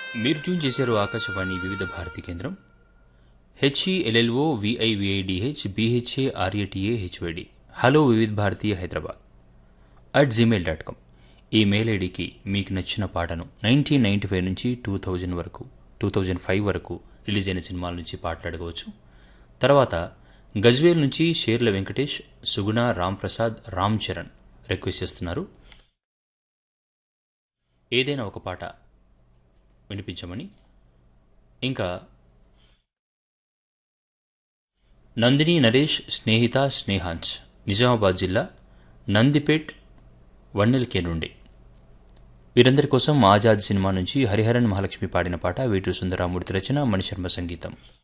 మీరు ట్యూన్ చేశారు ఆకాశవాణి వివిధ భారతి కేంద్రం H E L L O V I V I D H B H A R A T A H Y D hello Vividh Bharati Hyderabad at Gmail dot com email ఐడికి మీకు నచ్చిన పాటను నైన్టీన్ నైంటీ ఫైవ్ నుంచి టూ థౌజండ్ వరకు టూ థౌజండ్ ఫైవ్ వరకు రిలీజ్ అయిన సినిమాల నుంచి పాటలు అడగవచ్చు తర్వాత గజ్వేల్ నుంచి షేర్ల వెంకటేష్ సుగుణ రామ్ ప్రసాద్ రామ్ చరణ్ రిక్వెస్ట్ చేస్తున్నారు ఏదైనా ఒక పాట వినిపించమని ఇంకా నందిని నరేష్ స్నేహిత స్నేహాంచ్ నిజామాబాద్ జిల్లా నందిపేట్ వన్నెల్కే నుండి వీరందరి కోసం ఆజాద్ సినిమా నుంచి హరిహరన్ మహాలక్ష్మి పాడిన పాట వీటూరు సుందరామూర్తి రచన మణిశర్మ సంగీతం